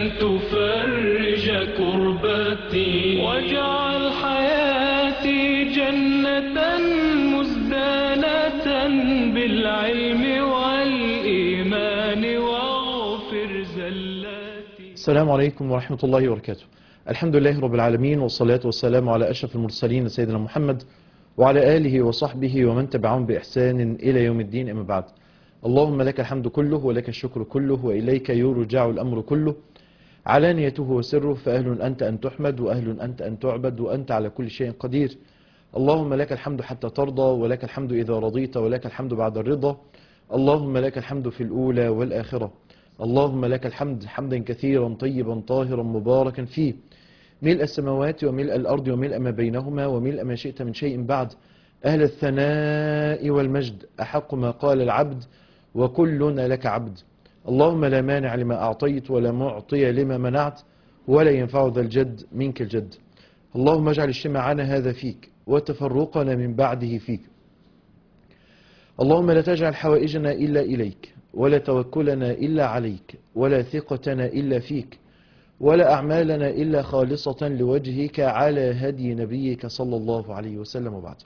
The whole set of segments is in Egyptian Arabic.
تفرج كربتي واجعل حياتي جنة مزدانة بالعلم والإيمان واغفر زلاتي السلام عليكم ورحمة الله وبركاته الحمد لله رب العالمين والصلاة والسلام على أشرف المرسلين سيدنا محمد وعلى آله وصحبه ومن تبعهم بإحسان إلى يوم الدين أما بعد اللهم لك الحمد كله ولك الشكر كله وإليك يرجع الأمر كله علانيته وسره فأهل أنت أن تحمد وأهل أنت أن تعبد وأنت على كل شيء قدير اللهم لك الحمد حتى ترضى ولك الحمد إذا رضيت ولك الحمد بعد الرضا اللهم لك الحمد في الأولى والآخرة اللهم لك الحمد حمدا كثيرا طيبا طاهرا مباركا فيه ملء السماوات وملء الأرض وملء ما بينهما وملء ما شئت من شيء بعد أهل الثناء والمجد أحق ما قال العبد وكلنا لك عبد اللهم لا مانع لما أعطيت ولا معطي لما منعت ولا ينفع ذا الجد منك الجد اللهم اجعل اجتماعنا هذا فيك وتفرقنا من بعده فيك اللهم لا تجعل حوائجنا إلا إليك ولا توكلنا إلا عليك ولا ثقتنا إلا فيك ولا أعمالنا إلا خالصة لوجهك على هدي نبيك صلى الله عليه وسلم وبعد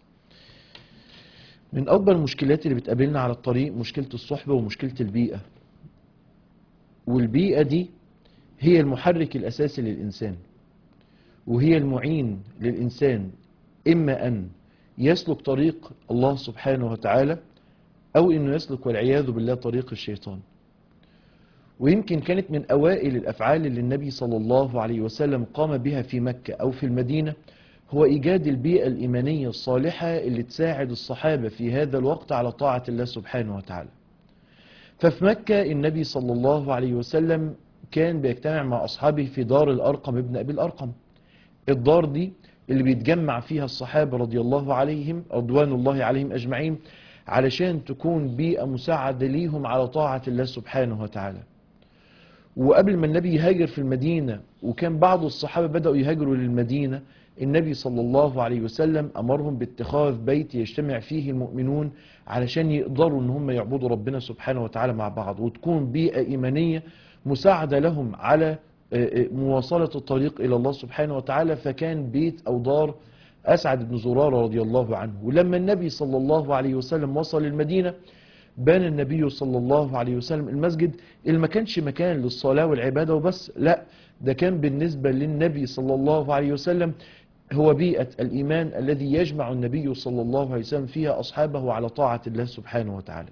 من أكبر المشكلات اللي بتقابلنا على الطريق مشكلة الصحبة ومشكلة البيئة والبيئة دي هي المحرك الأساسي للإنسان وهي المعين للإنسان إما أن يسلك طريق الله سبحانه وتعالى أو أنه يسلك والعياذ بالله طريق الشيطان ويمكن كانت من أوائل الأفعال اللي النبي صلى الله عليه وسلم قام بها في مكة أو في المدينة هو إيجاد البيئة الإيمانية الصالحة اللي تساعد الصحابة في هذا الوقت على طاعة الله سبحانه وتعالى ففي مكة النبي صلى الله عليه وسلم كان بيجتمع مع أصحابه في دار الأرقم ابن أبي الأرقم الدار دي اللي بيتجمع فيها الصحابة رضي الله عليهم رضوان الله عليهم أجمعين علشان تكون بيئة مساعدة ليهم على طاعة الله سبحانه وتعالى وقبل ما النبي يهاجر في المدينة وكان بعض الصحابة بدأوا يهاجروا للمدينة النبي صلى الله عليه وسلم أمرهم باتخاذ بيت يجتمع فيه المؤمنون علشان يقدروا ان هم يعبدوا ربنا سبحانه وتعالى مع بعض وتكون بيئة إيمانية مساعدة لهم على مواصلة الطريق إلى الله سبحانه وتعالى فكان بيت أو دار أسعد بن زرارة رضي الله عنه ولما النبي صلى الله عليه وسلم وصل المدينة بان النبي صلى الله عليه وسلم المسجد اللي ما كانش مكان للصلاة والعبادة وبس لا ده كان بالنسبة للنبي صلى الله عليه وسلم هو بيئة الإيمان الذي يجمع النبي صلى الله عليه وسلم فيها أصحابه على طاعة الله سبحانه وتعالى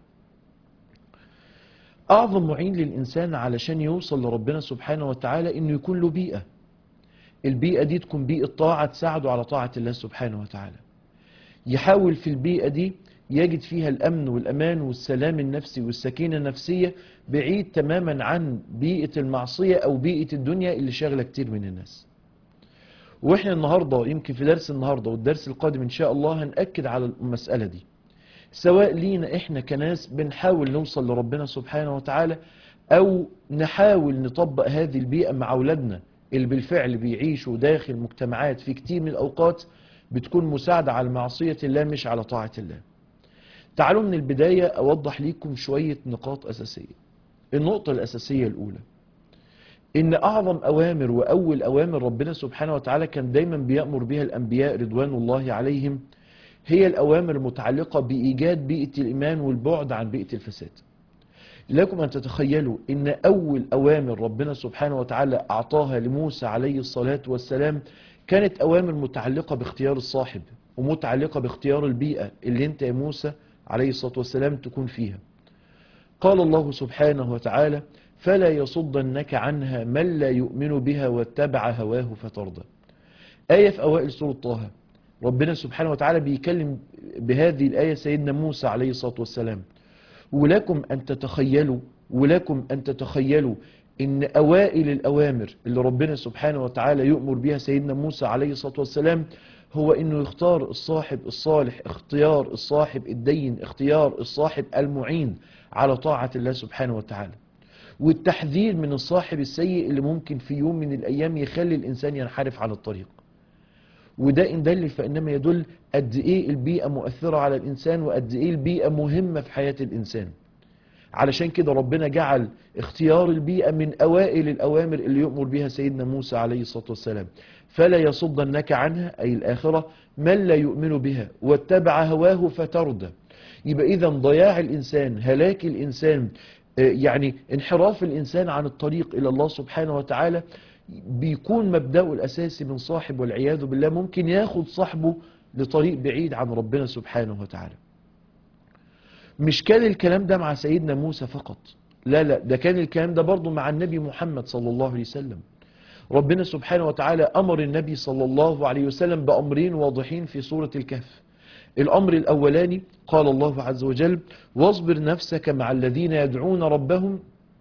أعظم معين للإنسان علشان يوصل لربنا سبحانه وتعالى إنه يكون له بيئة البيئة دي تكون بيئة طاعة تساعده على طاعة الله سبحانه وتعالى يحاول في البيئة دي يجد فيها الأمن والأمان والسلام النفسي والسكينة النفسية بعيد تماما عن بيئة المعصية أو بيئة الدنيا اللي شاغلة كتير من الناس وإحنا النهاردة يمكن في درس النهاردة والدرس القادم إن شاء الله هنأكد على المسألة دي سواء لينا إحنا كناس بنحاول نوصل لربنا سبحانه وتعالى أو نحاول نطبق هذه البيئة مع أولادنا اللي بالفعل بيعيشوا داخل مجتمعات في كتير من الأوقات بتكون مساعدة على معصية الله مش على طاعة الله تعالوا من البداية أوضح لكم شوية نقاط أساسية النقطة الأساسية الأولى إن أعظم أوامر وأول أوامر ربنا سبحانه وتعالى كان دايما بيأمر بها الأنبياء رضوان الله عليهم هي الأوامر المتعلقة بإيجاد بيئة الإيمان والبعد عن بيئة الفساد لكم أن تتخيلوا إن أول أوامر ربنا سبحانه وتعالى أعطاها لموسى عليه الصلاة والسلام كانت أوامر متعلقة باختيار الصاحب ومتعلقة باختيار البيئة اللي أنت يا موسى عليه الصلاة والسلام تكون فيها قال الله سبحانه وتعالى فلا يصدنك عنها من لا يؤمن بها واتبع هواه فترضى آية في أوائل سورة طه ربنا سبحانه وتعالى بيكلم بهذه الآية سيدنا موسى عليه الصلاة والسلام ولكم أن تتخيلوا ولكم أن تتخيلوا إن أوائل الأوامر اللي ربنا سبحانه وتعالى يؤمر بها سيدنا موسى عليه الصلاة والسلام هو انه يختار الصاحب الصالح اختيار الصاحب الدين اختيار الصاحب المعين على طاعة الله سبحانه وتعالى والتحذير من الصاحب السيء اللي ممكن في يوم من الايام يخلي الانسان ينحرف عن الطريق وده ان دل فانما يدل قد ايه البيئة مؤثرة على الانسان وقد ايه البيئة مهمة في حياة الانسان علشان كده ربنا جعل اختيار البيئة من أوائل الأوامر اللي يؤمر بها سيدنا موسى عليه الصلاة والسلام فلا يصدنك عنها أي الآخرة من لا يؤمن بها واتبع هواه فتردى يبقى إذا ضياع الإنسان هلاك الإنسان آه، يعني انحراف الإنسان عن الطريق إلى الله سبحانه وتعالى بيكون مبدأه الأساسي من صاحب والعياذ بالله ممكن ياخد صاحبه لطريق بعيد عن ربنا سبحانه وتعالى مش كان الكلام ده مع سيدنا موسى فقط لا لا ده كان الكلام ده برضه مع النبي محمد صلى الله عليه وسلم ربنا سبحانه وتعالى أمر النبي صلى الله عليه وسلم بأمرين واضحين في سورة الكهف الأمر الأولاني قال الله عز وجل واصبر نفسك مع الذين يدعون ربهم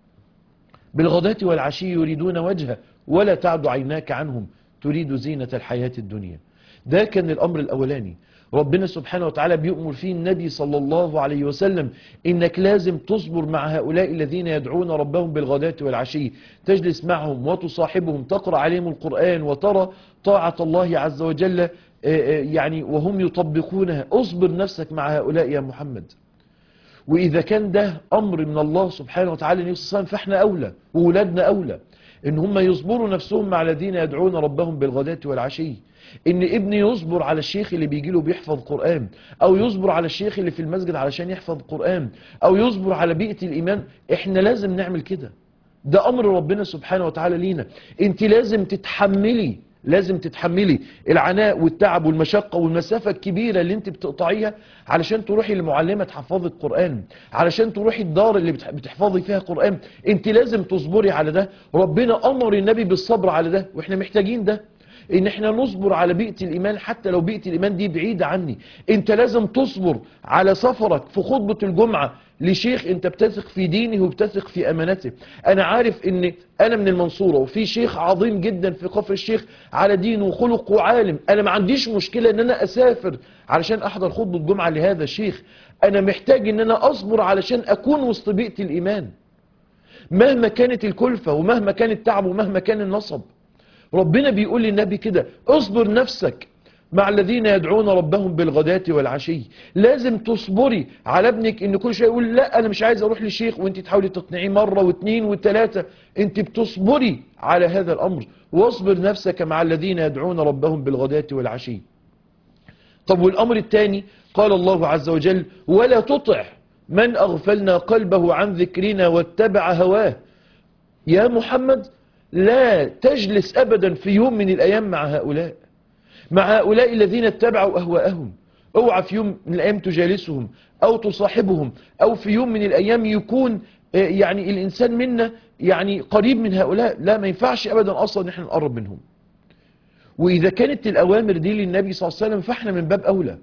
بالغداة والعشي يريدون وجهه ولا تعد عيناك عنهم تريد زينة الحياة الدنيا ده كان الأمر الأولاني ربنا سبحانه وتعالى بيؤمر فيه النبي صلى الله عليه وسلم إنك لازم تصبر مع هؤلاء الذين يدعون ربهم بالغداة والعشي تجلس معهم وتصاحبهم تقرأ عليهم القرآن وترى طاعة الله عز وجل آه، آه، يعني وهم يطبقونها اصبر نفسك مع هؤلاء يا محمد وإذا كان ده أمر من الله سبحانه وتعالى النبي صلى الله عليه وسلم فإحنا أولى وولادنا أولى إن هم يصبروا نفسهم مع الذين يدعون ربهم بالغداة والعشي إن ابني يصبر على الشيخ اللي بيجي له بيحفظ قرآن أو يصبر على الشيخ اللي في المسجد علشان يحفظ قرآن أو يصبر على بيئة الإيمان إحنا لازم نعمل كده ده أمر ربنا سبحانه وتعالى لينا أنت لازم تتحملي لازم تتحملي العناء والتعب والمشقة والمسافة الكبيرة اللي انت بتقطعيها علشان تروحي لمعلمة تحفظي القرآن علشان تروحي الدار اللي بتح- بتحفظي فيها قرآن انت لازم تصبري على ده ربنا امر النبي بالصبر على ده واحنا محتاجين ده ان احنا نصبر على بيئة الايمان حتى لو بيئة الايمان دي بعيدة عني انت لازم تصبر على سفرك في خطبة الجمعة لشيخ انت بتثق في دينه وبتثق في امانته انا عارف ان انا من المنصورة وفي شيخ عظيم جدا في كفر الشيخ على دينه وخلق وعالم انا ما عنديش مشكلة ان انا اسافر علشان احضر خطبة جمعة لهذا الشيخ انا محتاج ان انا اصبر علشان اكون وسط بيئة الايمان مهما كانت الكلفة ومهما كان التعب ومهما كان النصب ربنا بيقول للنبي كده اصبر نفسك مع الذين يدعون ربهم بالغداة والعشي لازم تصبري على ابنك ان كل شيء يقول لا انا مش عايز اروح للشيخ وانت تحاولي تقنعيه مرة واثنين وثلاثة انت بتصبري على هذا الامر واصبر نفسك مع الذين يدعون ربهم بالغداة والعشي طب والامر الثاني قال الله عز وجل ولا تطع من اغفلنا قلبه عن ذكرنا واتبع هواه يا محمد لا تجلس ابدا في يوم من الايام مع هؤلاء مع هؤلاء الذين اتبعوا اهواءهم اوعى في يوم من الايام تجالسهم او تصاحبهم او في يوم من الايام يكون آه، يعني الانسان منا يعني قريب من هؤلاء لا ما ينفعش ابدا اصلا ان احنا نقرب منهم واذا كانت الاوامر دي للنبي صلى الله عليه وسلم فاحنا من باب اولى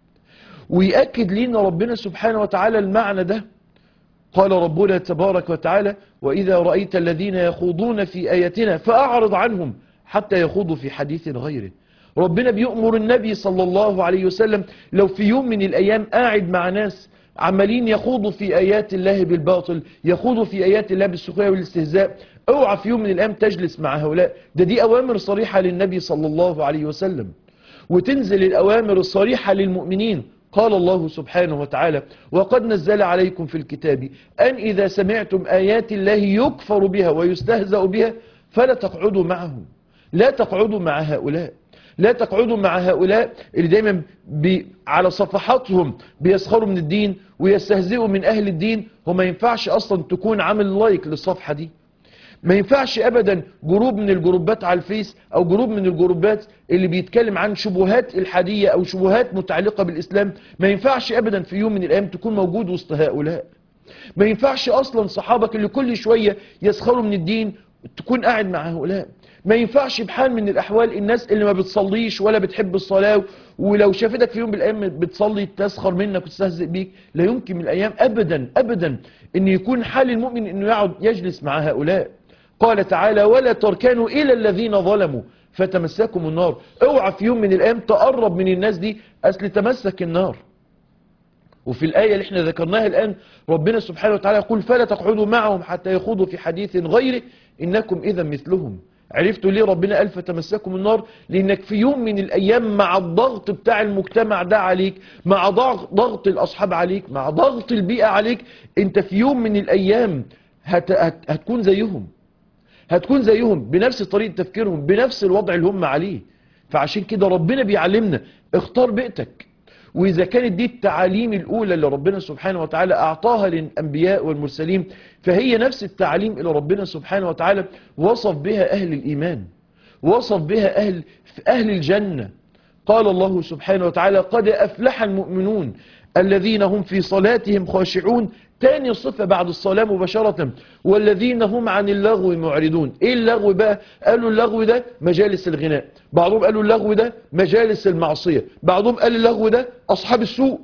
ويأكد لنا ربنا سبحانه وتعالى المعنى ده قال ربنا تبارك وتعالى وإذا رأيت الذين يخوضون في آياتنا فأعرض عنهم حتى يخوضوا في حديث غيره ربنا بيأمر النبي صلى الله عليه وسلم لو في يوم من الأيام قاعد مع ناس عمالين يخوضوا في آيات الله بالباطل يخوضوا في آيات الله بالسخرية والاستهزاء اوعى في يوم من الأيام تجلس مع هؤلاء ده دي أوامر صريحة للنبي صلى الله عليه وسلم وتنزل الأوامر الصريحة للمؤمنين قال الله سبحانه وتعالى وقد نزل عليكم في الكتاب أن إذا سمعتم آيات الله يكفر بها ويستهزأ بها فلا تقعدوا معهم لا تقعدوا مع هؤلاء لا تقعدوا مع هؤلاء اللي دايما بي على صفحاتهم بيسخروا من الدين ويستهزئوا من أهل الدين وما ينفعش أصلا تكون عامل لايك للصفحة دي ما ينفعش ابدا جروب من الجروبات على الفيس او جروب من الجروبات اللي بيتكلم عن شبهات الحادية او شبهات متعلقة بالاسلام ما ينفعش ابدا في يوم من الايام تكون موجود وسط هؤلاء ما ينفعش اصلا صحابك اللي كل شوية يسخروا من الدين تكون قاعد مع هؤلاء ما ينفعش بحال من الاحوال الناس اللي ما بتصليش ولا بتحب الصلاة ولو شافتك في يوم من الايام بتصلي تسخر منك وتستهزئ بيك لا يمكن من الايام ابدا ابدا ان يكون حال المؤمن انه يقعد يجلس مع هؤلاء قال تعالى ولا تركنوا إلى الذين ظلموا فتمسكم النار اوعى في يوم من الأيام تقرب من الناس دي أصل تمسك النار وفي الآية اللي احنا ذكرناها الآن ربنا سبحانه وتعالى يقول فلا تقعدوا معهم حتى يخوضوا في حديث غيره إنكم إذا مثلهم عرفتوا ليه ربنا قال فتمسكوا من النار لانك في يوم من الايام مع الضغط بتاع المجتمع ده عليك مع ضغط ضغط الاصحاب عليك مع ضغط البيئة عليك انت في يوم من الايام هت هت هتكون زيهم هتكون زيهم بنفس طريقة تفكيرهم بنفس الوضع اللي هم عليه فعشان كده ربنا بيعلمنا اختار بيئتك وإذا كانت دي التعاليم الأولى اللي ربنا سبحانه وتعالى أعطاها للأنبياء والمرسلين فهي نفس التعاليم اللي ربنا سبحانه وتعالى وصف بها أهل الإيمان وصف بها أهل, أهل الجنة قال الله سبحانه وتعالى قد أفلح المؤمنون الذين هم في صلاتهم خاشعون تاني صفة بعد الصلاة مباشرة والذين هم عن اللغو معرضون ايه اللغو بقى قالوا اللغو ده مجالس الغناء بعضهم قالوا اللغو ده مجالس المعصية بعضهم قال اللغو ده اصحاب السوء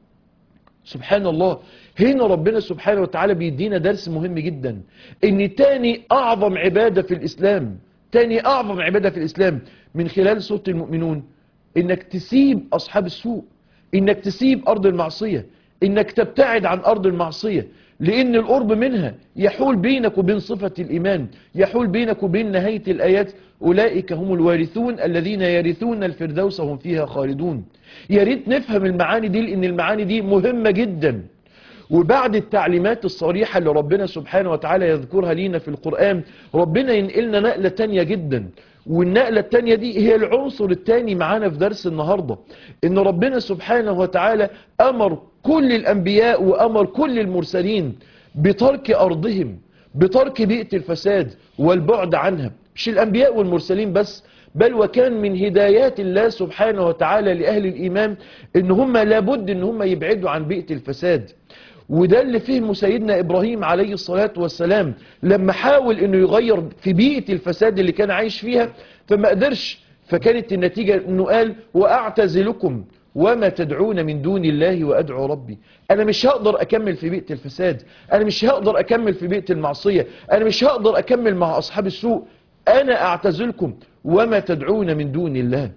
سبحان الله هنا ربنا سبحانه وتعالى بيدينا درس مهم جدا ان تاني اعظم عبادة في الاسلام تاني اعظم عبادة في الاسلام من خلال سورة المؤمنون انك تسيب اصحاب السوء انك تسيب ارض المعصية انك تبتعد عن ارض المعصية لان القرب منها يحول بينك وبين صفة الايمان يحول بينك وبين نهاية الايات اولئك هم الوارثون الذين يرثون الفردوس وهم فيها خالدون يا ريت نفهم المعاني دي لان المعاني دي مهمة جدا وبعد التعليمات الصريحة اللي ربنا سبحانه وتعالى يذكرها لينا في القرآن ربنا ينقلنا نقلة تانية جدا والنقلة التانية دي هي العنصر التاني معانا في درس النهاردة ان ربنا سبحانه وتعالى امر كل الانبياء وامر كل المرسلين بترك ارضهم بترك بيئة الفساد والبعد عنها مش الانبياء والمرسلين بس بل وكان من هدايات الله سبحانه وتعالى لأهل الإيمان إن هم لابد إن هم يبعدوا عن بيئة الفساد وده اللي فهمه سيدنا إبراهيم عليه الصلاة والسلام لما حاول إنه يغير في بيئة الفساد اللي كان عايش فيها فما قدرش فكانت النتيجة إنه قال وأعتزلكم وما تدعون من دون الله وأدعو ربي أنا مش هقدر أكمل في بيئة الفساد أنا مش هقدر أكمل في بيئة المعصية أنا مش هقدر أكمل مع أصحاب السوء أنا أعتزلكم وما تدعون من دون الله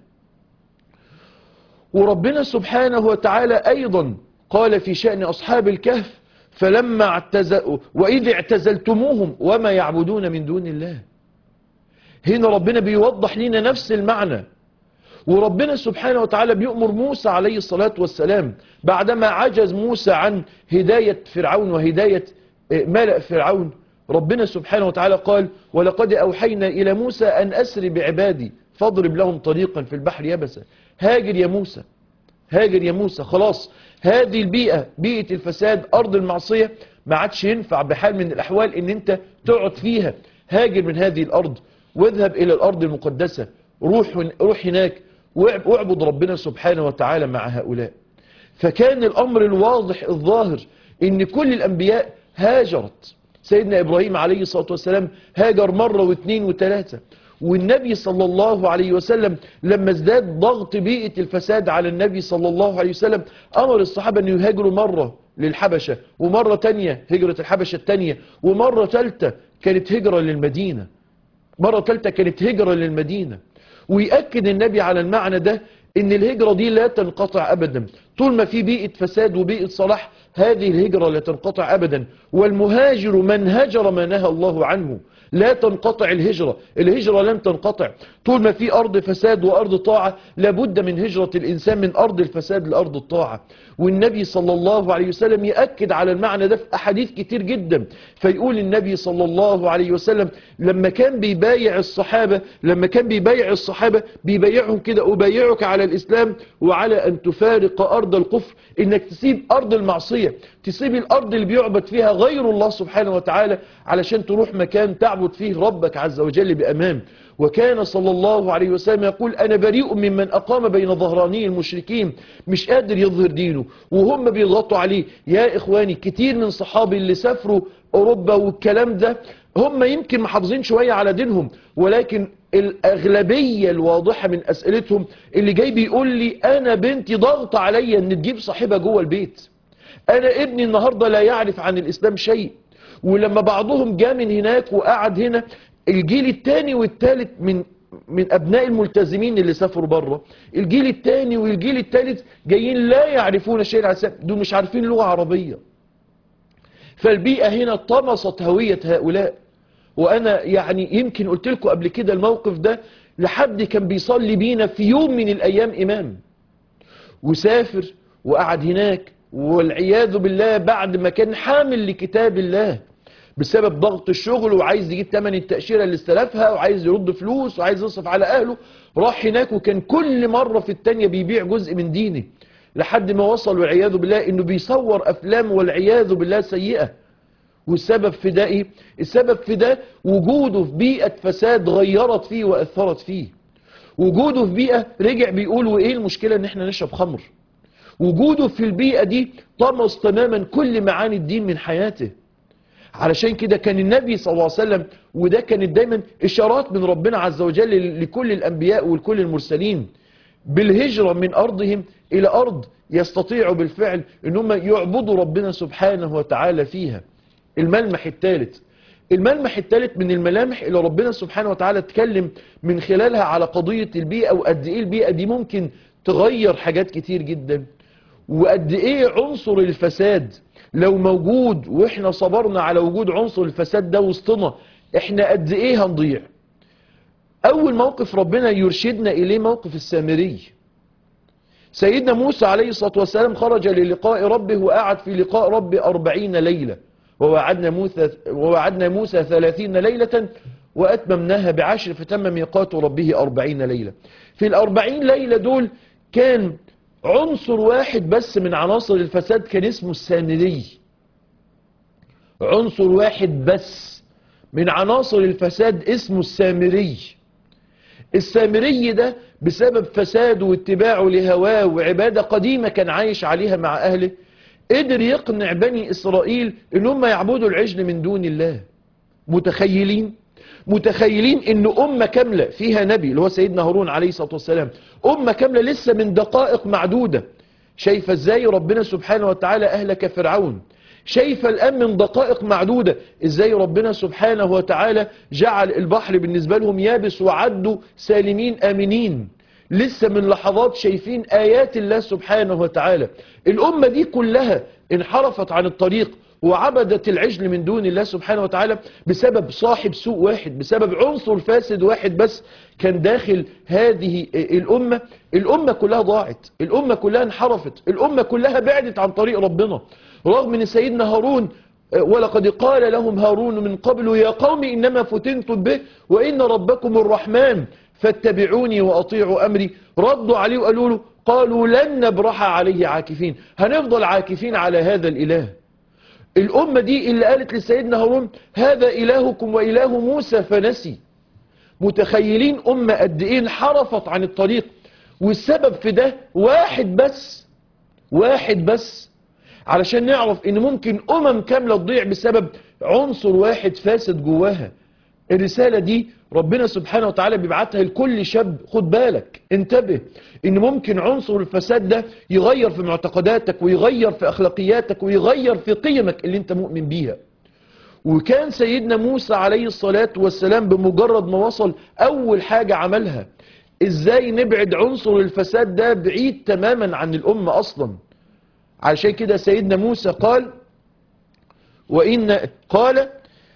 وربنا سبحانه وتعالى أيضا قال في شأن أصحاب الكهف فلما اعتزلوا وإذ اعتزلتموهم وما يعبدون من دون الله هنا ربنا بيوضح لنا نفس المعنى وربنا سبحانه وتعالى بيؤمر موسى عليه الصلاة والسلام بعدما عجز موسى عن هداية فرعون وهداية ملأ فرعون ربنا سبحانه وتعالى قال ولقد أوحينا إلى موسى أن أسر بعبادي فاضرب لهم طريقا في البحر يبسا هاجر يا موسى هاجر يا موسى خلاص هذه البيئة بيئة الفساد أرض المعصية ما عادش ينفع بحال من الأحوال ان انت تقعد فيها هاجر من هذه الأرض واذهب إلى الأرض المقدسة روح, روح هناك واعبد ربنا سبحانه وتعالى مع هؤلاء فكان الأمر الواضح الظاهر ان كل الأنبياء هاجرت سيدنا إبراهيم عليه الصلاة والسلام هاجر مرة واثنين وثلاثة والنبي صلى الله عليه وسلم لما ازداد ضغط بيئة الفساد على النبي صلى الله عليه وسلم أمر الصحابة أن يهاجروا مرة للحبشة ومرة تانية هجرة الحبشة التانية ومرة تالتة كانت هجرة للمدينة مرة تالتة كانت هجرة للمدينة ويأكد النبي على المعنى ده ان الهجرة دي لا تنقطع ابدا طول ما في بيئة فساد وبيئة صلاح هذه الهجرة لا تنقطع ابدا والمهاجر من هجر ما نهى الله عنه لا تنقطع الهجرة الهجرة لن تنقطع طول ما في أرض فساد وأرض طاعة لابد من هجرة الإنسان من أرض الفساد لأرض الطاعة والنبي صلى الله عليه وسلم يأكد على المعنى ده في أحاديث كتير جدا فيقول النبي صلى الله عليه وسلم لما كان بيبايع الصحابة لما كان بيبايع الصحابة بيبايعهم كده أبايعك على الإسلام وعلى أن تفارق أرض الكفر إنك تسيب أرض المعصية تسيب الأرض اللي بيعبد فيها غير الله سبحانه وتعالى علشان تروح مكان تعبد فيه ربك عز وجل بأمان وكان صلى الله عليه وسلم يقول أنا بريء ممن أقام بين ظهراني المشركين مش قادر يظهر دينه وهم بيضغطوا عليه يا إخواني كتير من صحابي اللي سافروا أوروبا والكلام ده هم يمكن محافظين شوية على دينهم ولكن الأغلبية الواضحة من أسئلتهم اللي جاي بيقول لي أنا بنتي ضغط عليا أن تجيب صاحبها جوه البيت أنا ابني النهاردة لا يعرف عن الإسلام شيء ولما بعضهم جاء من هناك وقعد هنا الجيل الثاني والثالث من من ابناء الملتزمين اللي سافروا بره الجيل الثاني والجيل الثالث جايين لا يعرفون شيء عن الاسلام دول مش عارفين لغه عربيه فالبيئه هنا طمست هويه هؤلاء وانا يعني يمكن قلت لكم قبل كده الموقف ده لحد كان بيصلي بينا في يوم من الايام امام وسافر وقعد هناك والعياذ بالله بعد ما كان حامل لكتاب الله بسبب ضغط الشغل وعايز يجيب ثمن التأشيرة اللي استلفها وعايز يرد فلوس وعايز يصرف على أهله راح هناك وكان كل مرة في التانية بيبيع جزء من دينه لحد ما وصل والعياذ بالله انه بيصور افلام والعياذ بالله سيئة والسبب في ده ايه السبب في ده وجوده في بيئة فساد غيرت فيه واثرت فيه وجوده في بيئة رجع بيقول وايه المشكلة ان احنا نشرب خمر وجوده في البيئة دي طمس تماما كل معاني الدين من حياته علشان كده كان النبي صلى الله عليه وسلم وده كانت دايما اشارات من ربنا عز وجل لكل الانبياء ولكل المرسلين بالهجرة من ارضهم الى ارض يستطيعوا بالفعل ان هم يعبدوا ربنا سبحانه وتعالى فيها الملمح الثالث الملمح الثالث من الملامح اللي ربنا سبحانه وتعالى اتكلم من خلالها على قضية البيئة وقد ايه البيئة دي ممكن تغير حاجات كتير جدا وقد ايه عنصر الفساد لو موجود واحنا صبرنا على وجود عنصر الفساد ده وسطنا احنا قد ايه هنضيع اول موقف ربنا يرشدنا اليه موقف السامري سيدنا موسى عليه الصلاة والسلام خرج للقاء ربه وقعد في لقاء ربه أربعين ليلة ووعدنا موسى, ووعدنا موسى ثلاثين ليلة وأتممناها بعشر فتم ميقات ربه أربعين ليلة في الأربعين ليلة دول كان عنصر واحد بس من عناصر الفساد كان اسمه السامري عنصر واحد بس من عناصر الفساد اسمه السامري السامري ده بسبب فساده واتباعه لهواه وعبادة قديمة كان عايش عليها مع أهله قدر يقنع بني إسرائيل ان هم يعبدوا العجل من دون الله متخيلين متخيلين ان أمة كاملة فيها نبي اللي هو سيدنا هارون عليه الصلاة والسلام أمة كاملة لسه من دقائق معدودة شايفة ازاي ربنا سبحانه وتعالى أهلك فرعون شايفة الآن من دقائق معدودة ازاي ربنا سبحانه وتعالى جعل البحر بالنسبة لهم يابس وعدوا سالمين آمنين لسه من لحظات شايفين آيات الله سبحانه وتعالى الأمة دي كلها انحرفت عن الطريق وعبدت العجل من دون الله سبحانه وتعالى بسبب صاحب سوء واحد بسبب عنصر فاسد واحد بس كان داخل هذه الأمة الأمة كلها ضاعت الأمة كلها انحرفت الأمة كلها بعدت عن طريق ربنا رغم ان سيدنا هارون ولقد قال لهم هارون من قبل يا قوم إنما فتنتم به وإن ربكم الرحمن فاتبعوني وأطيعوا أمري ردوا عليه وقالوا له قالوا لن نبرح عليه عاكفين هنفضل عاكفين على هذا الإله الأمة دي اللي قالت لسيدنا هارون هذا إلهكم وإله موسى فنسي متخيلين أمة قد إيه انحرفت عن الطريق والسبب في ده واحد بس واحد بس علشان نعرف ان ممكن امم كاملة تضيع بسبب عنصر واحد فاسد جواها الرسالة دي ربنا سبحانه وتعالى بيبعتها لكل شاب خد بالك انتبه ان ممكن عنصر الفساد ده يغير في معتقداتك ويغير في اخلاقياتك ويغير في قيمك اللي انت مؤمن بيها وكان سيدنا موسى عليه الصلاة والسلام بمجرد ما وصل اول حاجة عملها ازاي نبعد عنصر الفساد ده بعيد تماما عن الامة اصلا علشان كده سيدنا موسى قال وإن قال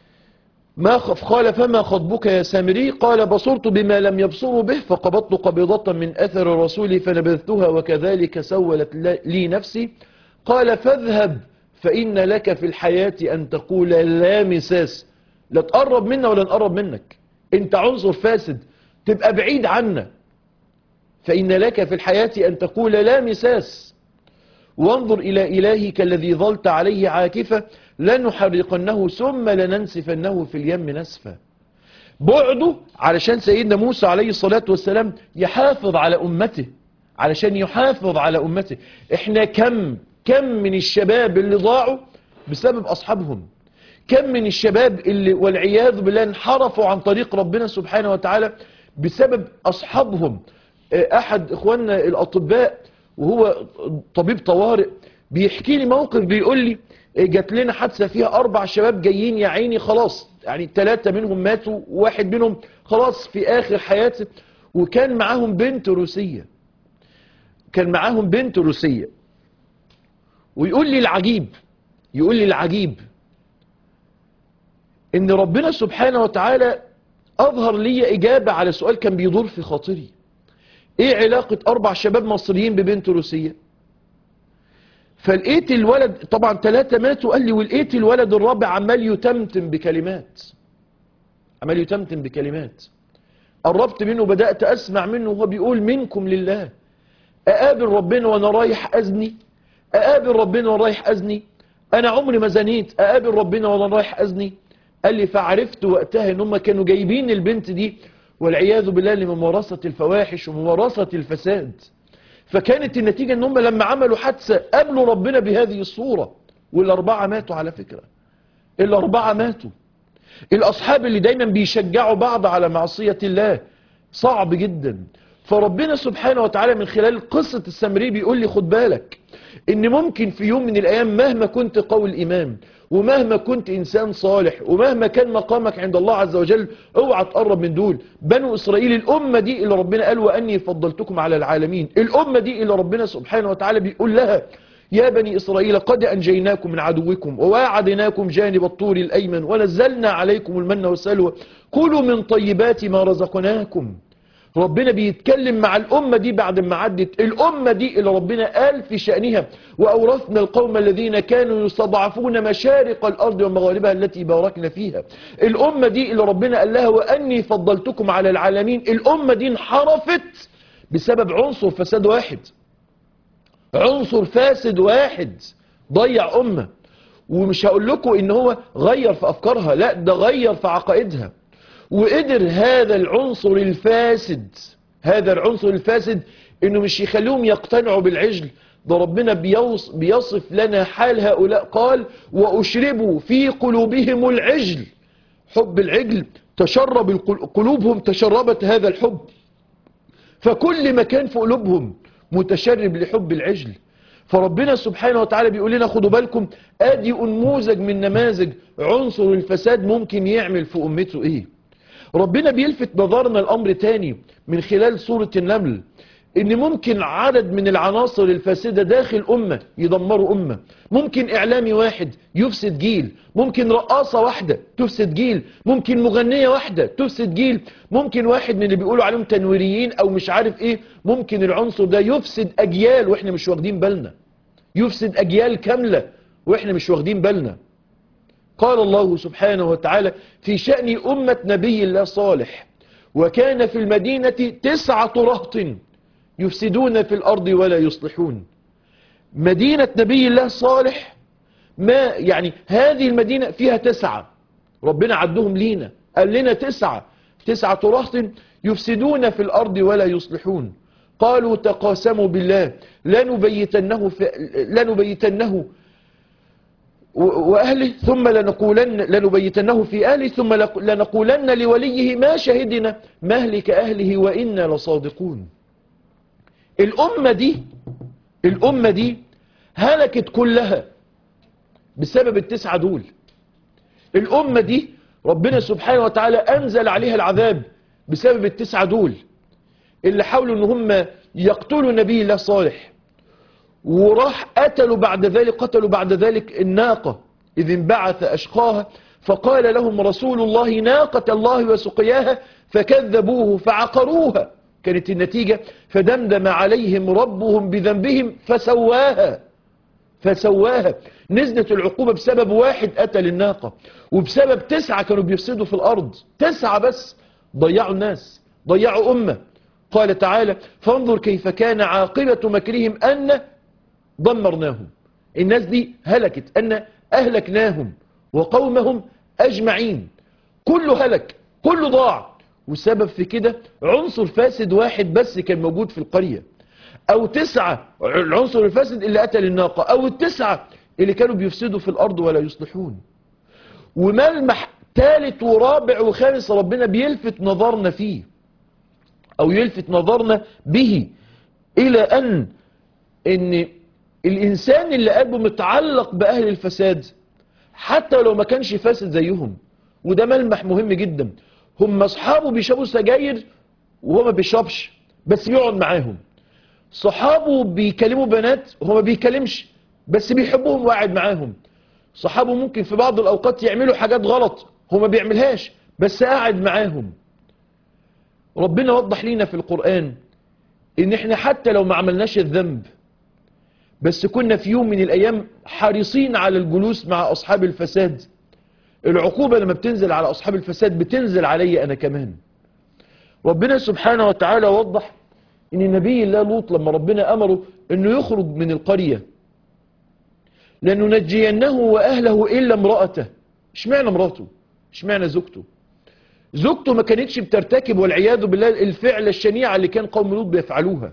ما خف قال فما خطبك يا سامري قال بصرت بما لم يبصروا به فقبضت قبضة من أثر رسولي فنبذتها وكذلك سولت لي نفسي قال فاذهب فإن لك في الحياة أن تقول لا مساس لا تقرب منا ولا نقرب منك انت عنصر فاسد تبقى بعيد عنا فإن لك في الحياة أن تقول لا مساس وانظر إلى إلهك الذي ظلت عليه عاكفة لنحرقنه ثم لننسفنه في اليم نسفا بعده علشان سيدنا موسى عليه الصلاة والسلام يحافظ على أمته علشان يحافظ على أمته احنا كم كم من الشباب اللي ضاعوا بسبب أصحابهم كم من الشباب اللي والعياذ بالله انحرفوا عن طريق ربنا سبحانه وتعالى بسبب أصحابهم أحد إخواننا الأطباء وهو طبيب طوارئ بيحكي لي موقف بيقول لي جات لنا حادثه فيها اربع شباب جايين يا عيني خلاص يعني ثلاثه منهم ماتوا وواحد منهم خلاص في اخر حياته وكان معاهم بنت روسيه كان معاهم بنت روسيه ويقول لي العجيب يقول لي العجيب ان ربنا سبحانه وتعالى اظهر لي اجابة على سؤال كان بيدور في خاطري ايه علاقة اربع شباب مصريين ببنت روسية فلقيت الولد طبعا ثلاثة ماتوا قال لي ولقيت الولد الرابع عمال يتمتم بكلمات عمال يتمتم بكلمات قربت منه بدأت أسمع منه وهو بيقول منكم لله أقابل ربنا وأنا رايح أزني أقابل ربنا وأنا رايح أزني أنا عمري ما زنيت أقابل ربنا وأنا رايح أزني قال لي فعرفت وقتها إن هم كانوا جايبين البنت دي والعياذ بالله لممارسة الفواحش وممارسة الفساد فكانت النتيجة ان هم لما عملوا حادثة قابلوا ربنا بهذه الصورة والاربعة ماتوا على فكرة الاربعة ماتوا الاصحاب اللي دايما بيشجعوا بعض على معصية الله صعب جدا فربنا سبحانه وتعالى من خلال قصة السمري بيقول لي خد بالك ان ممكن في يوم من الايام مهما كنت قوي الايمان ومهما كنت انسان صالح ومهما كان مقامك عند الله عز وجل اوعى تقرب من دول بنو اسرائيل الامة دي اللي ربنا قال واني فضلتكم على العالمين الامة دي اللي ربنا سبحانه وتعالى بيقول لها يا بني إسرائيل قد أنجيناكم من عدوكم وواعدناكم جانب الطور الأيمن ونزلنا عليكم المن والسلوى كلوا من طيبات ما رزقناكم ربنا بيتكلم مع الأمة دي بعد ما عدت الأمة دي اللي ربنا قال في شأنها وأورثنا القوم الذين كانوا يستضعفون مشارق الأرض ومغاربها التي باركنا فيها الأمة دي اللي ربنا قال لها وأني فضلتكم على العالمين الأمة دي انحرفت بسبب عنصر فساد واحد عنصر فاسد واحد ضيع أمة ومش هقول لكم ان هو غير في افكارها لا ده غير في عقائدها وقدر هذا العنصر الفاسد هذا العنصر الفاسد انه مش يخليهم يقتنعوا بالعجل ده ربنا بيوص بيصف لنا حال هؤلاء قال واشربوا في قلوبهم العجل حب العجل تشرب القل- قلوبهم تشربت هذا الحب فكل ما كان في قلوبهم متشرب لحب العجل فربنا سبحانه وتعالى بيقول لنا خدوا بالكم ادي انموذج من نماذج عنصر الفساد ممكن يعمل في امته ايه ربنا بيلفت نظرنا الامر تاني من خلال سورة النمل ان ممكن عدد من العناصر الفاسدة داخل امة يدمروا امة ممكن اعلامي واحد يفسد جيل ممكن رقاصة واحدة تفسد جيل ممكن مغنية واحدة تفسد جيل ممكن واحد من اللي بيقولوا عليهم تنويريين او مش عارف ايه ممكن العنصر ده يفسد اجيال واحنا مش واخدين بالنا يفسد اجيال كاملة واحنا مش واخدين بالنا قال الله سبحانه وتعالى في شأن أمة نبي الله صالح وكان في المدينة تسعة رهط يفسدون في الأرض ولا يصلحون مدينة نبي الله صالح ما يعني هذه المدينة فيها تسعة ربنا عدهم لينا قال لنا تسعة تسعة رهط يفسدون في الأرض ولا يصلحون قالوا تقاسموا بالله لنبيتنه, في لنبيتنه وأهله ثم لنقولن لنبيتنه في أهله ثم لنقولن لوليه ما شهدنا مهلك أهله وإنا لصادقون الأمة دي الأمة دي هلكت كلها بسبب التسعة دول الأمة دي ربنا سبحانه وتعالى أنزل عليها العذاب بسبب التسعة دول اللي حاولوا ان هم يقتلوا نبي الله صالح وراح قتلوا بعد ذلك قتلوا بعد ذلك الناقة إذ انبعث أشقاها فقال لهم رسول الله ناقة الله وسقياها فكذبوه فعقروها كانت النتيجة فدمدم عليهم ربهم بذنبهم فسواها فسواها نزلت العقوبة بسبب واحد قتل الناقة وبسبب تسعة كانوا بيفسدوا في الأرض تسعة بس ضيعوا الناس ضيعوا أمة قال تعالى فانظر كيف كان عاقبة مكرهم أن دمرناهم الناس دي هلكت أن أهلكناهم وقومهم أجمعين كله هلك كله ضاع والسبب في كده عنصر فاسد واحد بس كان موجود في القرية أو تسعة العنصر الفاسد اللي قتل الناقة أو التسعة اللي كانوا بيفسدوا في الأرض ولا يصلحون وملمح ثالث ورابع وخامس ربنا بيلفت نظرنا فيه أو يلفت نظرنا به إلى أن إن الإنسان اللي قلبه متعلق بأهل الفساد حتى لو ما كانش فاسد زيهم وده ملمح مهم جدا هم أصحابه بيشربوا سجاير وهو ما بيشربش بس بيقعد معاهم صحابه بيكلموا بنات هو ما بيكلمش بس بيحبهم وقاعد معاهم صحابه ممكن في بعض الأوقات يعملوا حاجات غلط هو ما بيعملهاش بس قاعد معاهم ربنا وضح لينا في القرآن ان احنا حتى لو ما عملناش الذنب بس كنا في يوم من الايام حريصين على الجلوس مع اصحاب الفساد العقوبة لما بتنزل على اصحاب الفساد بتنزل علي انا كمان ربنا سبحانه وتعالى وضح ان نبي الله لوط لما ربنا امره انه يخرج من القرية لننجينه واهله الا امرأته اشمعنى امراته اشمعنى زوجته زوجته ما كانتش بترتكب والعياذ بالله الفعل الشنيعة اللي كان قوم لوط بيفعلوها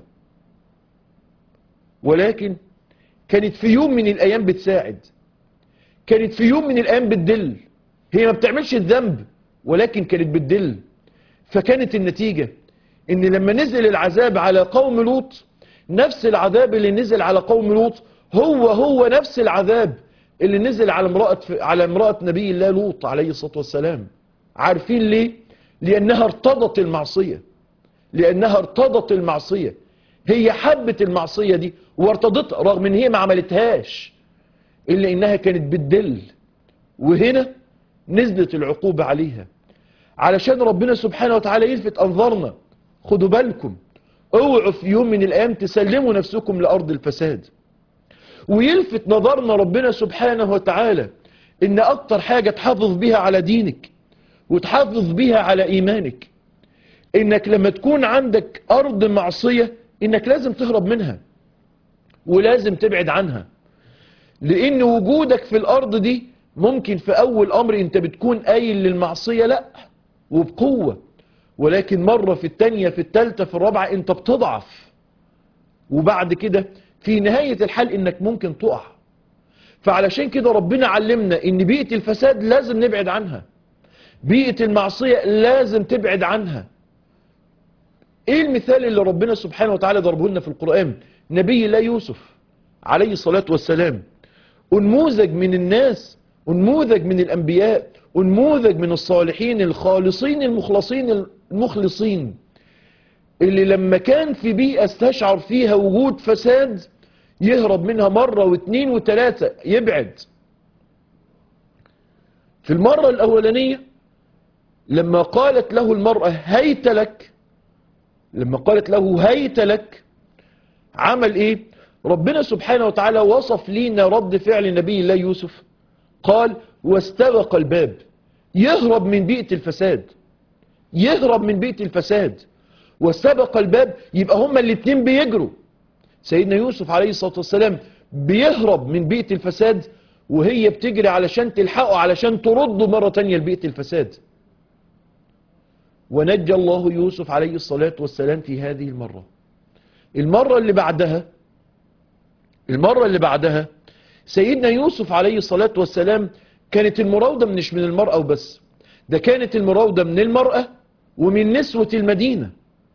ولكن كانت في يوم من الايام بتساعد كانت في يوم من الايام بتدل هي ما بتعملش الذنب ولكن كانت بتدل فكانت النتيجة ان لما نزل العذاب على قوم لوط نفس العذاب اللي نزل على قوم لوط هو هو نفس العذاب اللي نزل على امرأة على امرأة نبي الله لوط عليه الصلاة والسلام عارفين ليه لانها ارتضت المعصية لانها ارتضت المعصية هي حبت المعصية دي وارتضتها رغم ان هي ما عملتهاش الا انها كانت بتدل وهنا نزلت العقوبة عليها علشان ربنا سبحانه وتعالى يلفت انظارنا خدوا بالكم اوعوا في يوم من الايام تسلموا نفسكم لارض الفساد ويلفت نظرنا ربنا سبحانه وتعالى ان اكتر حاجة تحافظ بيها على دينك وتحافظ بيها على ايمانك انك لما تكون عندك ارض معصية انك لازم تهرب منها ولازم تبعد عنها لان وجودك في الارض دي ممكن في اول امر انت بتكون قايل للمعصية لا وبقوة ولكن مرة في التانية في التالتة في الرابعة انت بتضعف وبعد كده في نهاية الحال انك ممكن تقع فعلشان كده ربنا علمنا ان بيئة الفساد لازم نبعد عنها بيئة المعصية لازم تبعد عنها ايه المثال اللي ربنا سبحانه وتعالى ضربه لنا في القرآن نبي الله يوسف عليه الصلاة والسلام انموذج من الناس انموذج من الانبياء انموذج من الصالحين الخالصين المخلصين المخلصين اللي لما كان في بيئة استشعر فيها وجود فساد يهرب منها مرة واثنين وثلاثة يبعد في المرة الأولانية لما قالت له المرأة هيت لك لما قالت له هيت لك عمل ايه ربنا سبحانه وتعالى وصف لينا رد فعل نبي الله يوسف قال واستبق الباب يهرب من بيئة الفساد يهرب من بيئة الفساد واستبق الباب يبقى هما الاتنين بيجروا سيدنا يوسف عليه الصلاة والسلام بيهرب من بيئة الفساد وهي بتجري علشان تلحقه علشان ترده مرة تانية لبيئة الفساد ونجى الله يوسف عليه الصلاة والسلام في هذه المرة المرة اللي بعدها المرة اللي بعدها سيدنا يوسف عليه الصلاة والسلام كانت المراودة مش من المرأة وبس ده كانت المراودة من المرأة ومن نسوة المدينة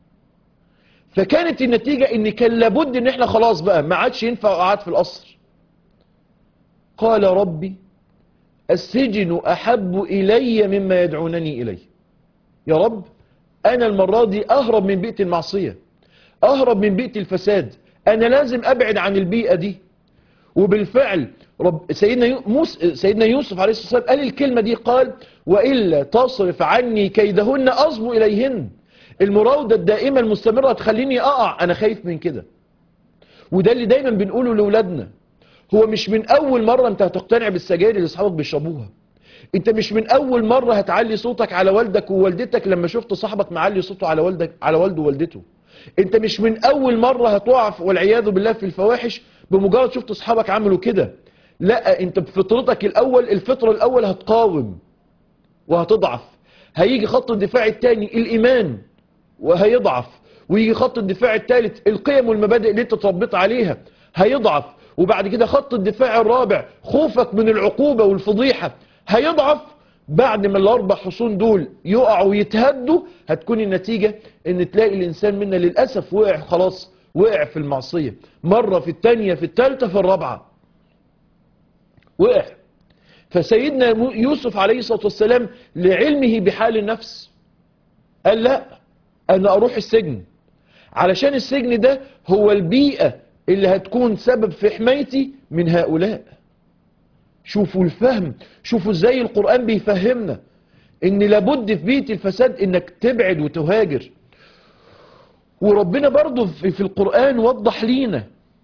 فكانت النتيجة ان كان لابد ان احنا خلاص بقى ما عادش ينفع قعد في القصر قال ربي السجن احب الي مما يدعونني اليه يا رب انا المرة دي اهرب من بيئة المعصية اهرب من بيئة الفساد انا لازم ابعد عن البيئة دي وبالفعل رب سيدنا يو- موس سيدنا يوسف عليه الصلاة والسلام قال الكلمة دي قال وإلا تصرف عني كيدهن أصب إليهن المراودة الدائمة المستمرة تخليني أقع أنا خايف من كده وده اللي دايما بنقوله لأولادنا هو مش من أول مرة أنت هتقتنع بالسجاير اللي أصحابك بيشربوها أنت مش من أول مرة هتعلي صوتك على والدك ووالدتك لما شفت صاحبك معلي صوته على والدك على والده ووالدته أنت مش من أول مرة هتقع في- والعياذ بالله في الفواحش بمجرد شفت أصحابك عملوا كده لا أنت بفطرتك الأول الفطرة الأول هتقاوم وهتضعف هيجي خط الدفاع الثاني الإيمان وهيضعف ويجي خط الدفاع الثالث القيم والمبادئ اللي انت اتربيت عليها هيضعف وبعد كده خط الدفاع الرابع خوفك من العقوبة والفضيحة هيضعف بعد ما الاربع حصون دول يقعوا ويتهدوا هتكون النتيجة ان تلاقي الانسان منا للأسف وقع خلاص وقع في المعصية مرة في الثانية في الثالثة في الرابعة وقع فسيدنا مو- يوسف عليه الصلاة والسلام لعلمه بحال النفس قال لا انا اروح السجن علشان السجن ده هو البيئة اللي هتكون سبب في حمايتي من هؤلاء شوفوا الفهم شوفوا ازاي القرآن بيفهمنا ان لابد في بيئة الفساد انك تبعد وتهاجر وربنا برضو في, في القرآن وضح لينا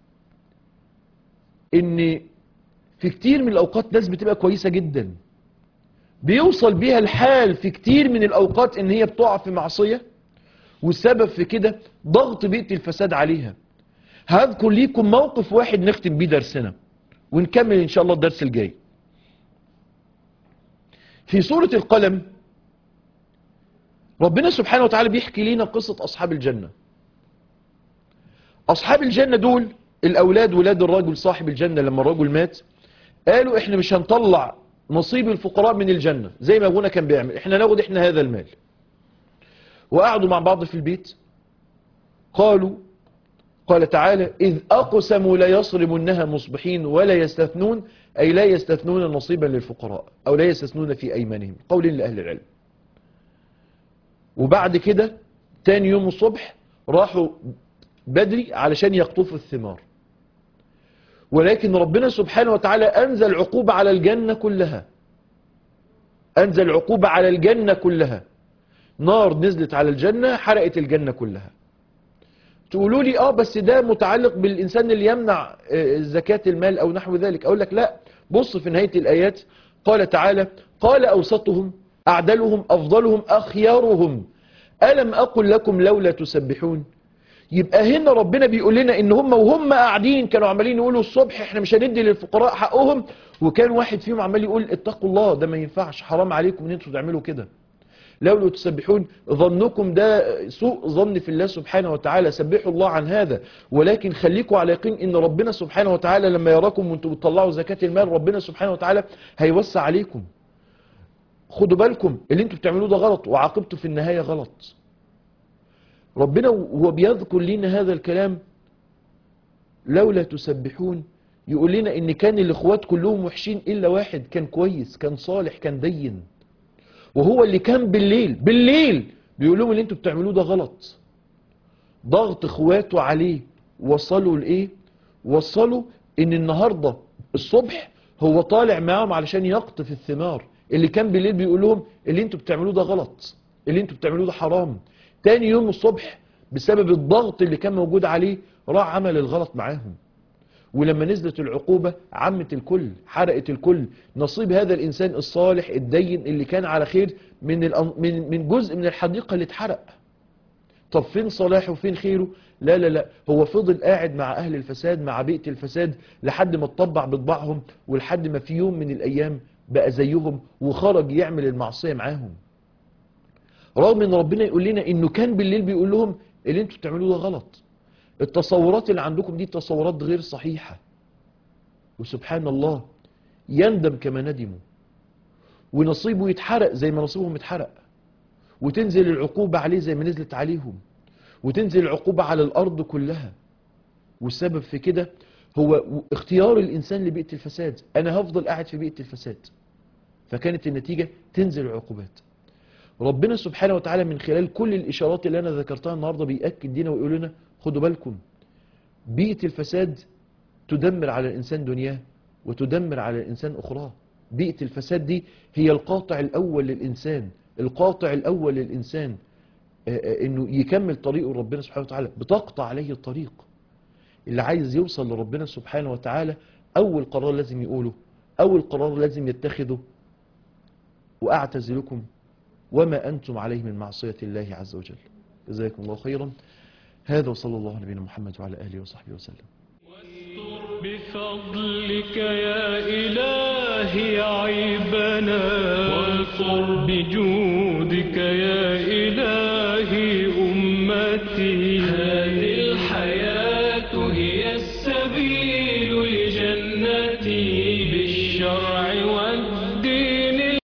ان في كتير من الاوقات ناس بتبقى كويسة جدا بيوصل بيها الحال في كتير من الاوقات ان هي بتقع في معصية والسبب في كده ضغط بيئة الفساد عليها هذكر ليكم موقف واحد نختم بيه درسنا ونكمل ان شاء الله الدرس الجاي في سورة القلم ربنا سبحانه وتعالى بيحكي لنا قصة أصحاب الجنة أصحاب الجنة دول الأولاد ولاد الرجل صاحب الجنة لما الرجل مات قالوا إحنا مش هنطلع نصيب الفقراء من الجنة زي ما أبونا كان بيعمل إحنا ناخد إحنا هذا المال وقعدوا مع بعض في البيت قالوا قال تعالى إذ أقسموا لا يصرمنها مصبحين ولا يستثنون أي لا يستثنون نصيبا للفقراء أو لا يستثنون في أيمانهم قول لأهل العلم وبعد كده تاني يوم الصبح راحوا بدري علشان يقطفوا الثمار ولكن ربنا سبحانه وتعالى أنزل عقوبة على الجنة كلها أنزل عقوبة على الجنة كلها نار نزلت على الجنة حرقت الجنة كلها تقولوا لي اه بس ده متعلق بالإنسان اللي يمنع آه، زكاة المال أو نحو ذلك أقول لك لا بص في نهاية الآيات قال تعالى قال أوسطهم أعدلهم أفضلهم أخيارهم ألم أقل لكم لولا تسبحون يبقى هنا ربنا بيقول لنا ان هم وهم قاعدين كانوا عمالين يقولوا الصبح احنا مش هندي للفقراء حقهم وكان واحد فيهم عمال يقول اتقوا الله ده ما ينفعش حرام عليكم ان انتوا تعملوا كده لولا تسبحون ظنكم ده سوء ظن في الله سبحانه وتعالى سبحوا الله عن هذا ولكن خليكم على يقين ان ربنا سبحانه وتعالى لما يراكم وانتم بتطلعوا زكاة المال ربنا سبحانه وتعالى هيوسع عليكم خدوا بالكم اللي انتوا بتعملوه ده غلط وعاقبته في النهاية غلط ربنا وهو بيذكر لنا هذا الكلام لولا تسبحون يقول لنا ان كان الاخوات كلهم وحشين الا واحد كان كويس كان صالح كان دين وهو اللي كان بالليل بالليل بيقول لهم اللي انتوا بتعملوه ده غلط ضغط اخواته عليه وصلوا لايه وصلوا ان النهارده الصبح هو طالع معاهم علشان يقطف الثمار اللي كان بالليل بيقول لهم اللي انتوا بتعملوه ده غلط اللي انتوا بتعملوه ده حرام تاني يوم الصبح بسبب الضغط اللي كان موجود عليه راح عمل الغلط معاهم ولما نزلت العقوبة عمت الكل حرقت الكل نصيب هذا الإنسان الصالح الدين اللي كان على خير من الأن- من من جزء من الحديقة اللي اتحرق طب فين صلاحه وفين خيره لا لا لا هو فضل قاعد مع أهل الفساد مع بيئة الفساد لحد ما اتطبع بطباعهم ولحد ما في يوم من الأيام بقى زيهم وخرج يعمل المعصية معاهم رغم ان ربنا يقول لنا انه كان بالليل بيقول لهم اللي انتوا بتعملوه ده غلط التصورات اللي عندكم دي تصورات غير صحيحة وسبحان الله يندم كما ندموا ونصيبه يتحرق زي ما نصيبهم اتحرق وتنزل العقوبة عليه زي ما نزلت عليهم وتنزل العقوبة على الأرض كلها والسبب في كده هو اختيار الإنسان لبيئة الفساد أنا هفضل قاعد في بيئة الفساد فكانت النتيجة تنزل العقوبات ربنا سبحانه وتعالى من خلال كل الإشارات اللي أنا ذكرتها النهاردة بيأكد لنا ويقول لنا خدوا بالكم بيئة الفساد تدمر على الإنسان دنياه وتدمر على الإنسان أخراه بيئة الفساد دي هي القاطع الأول للإنسان القاطع الأول للإنسان آه، آه، إنه يكمل طريقه ربنا سبحانه وتعالى بتقطع عليه الطريق اللي عايز يوصل لربنا سبحانه وتعالى أول قرار لازم يقوله أول قرار لازم يتخذه وأعتزلكم وما أنتم عليه من معصية الله عز وجل جزاكم الله خيرا هذا وصلى الله على نبينا محمد وعلى آله وصحبه وسلم واستر بفضلك يا إلهي عيبنا وانصر بجودك يا إلهي أمتي هذه الحياة هي السبيل لجنتي بالشرع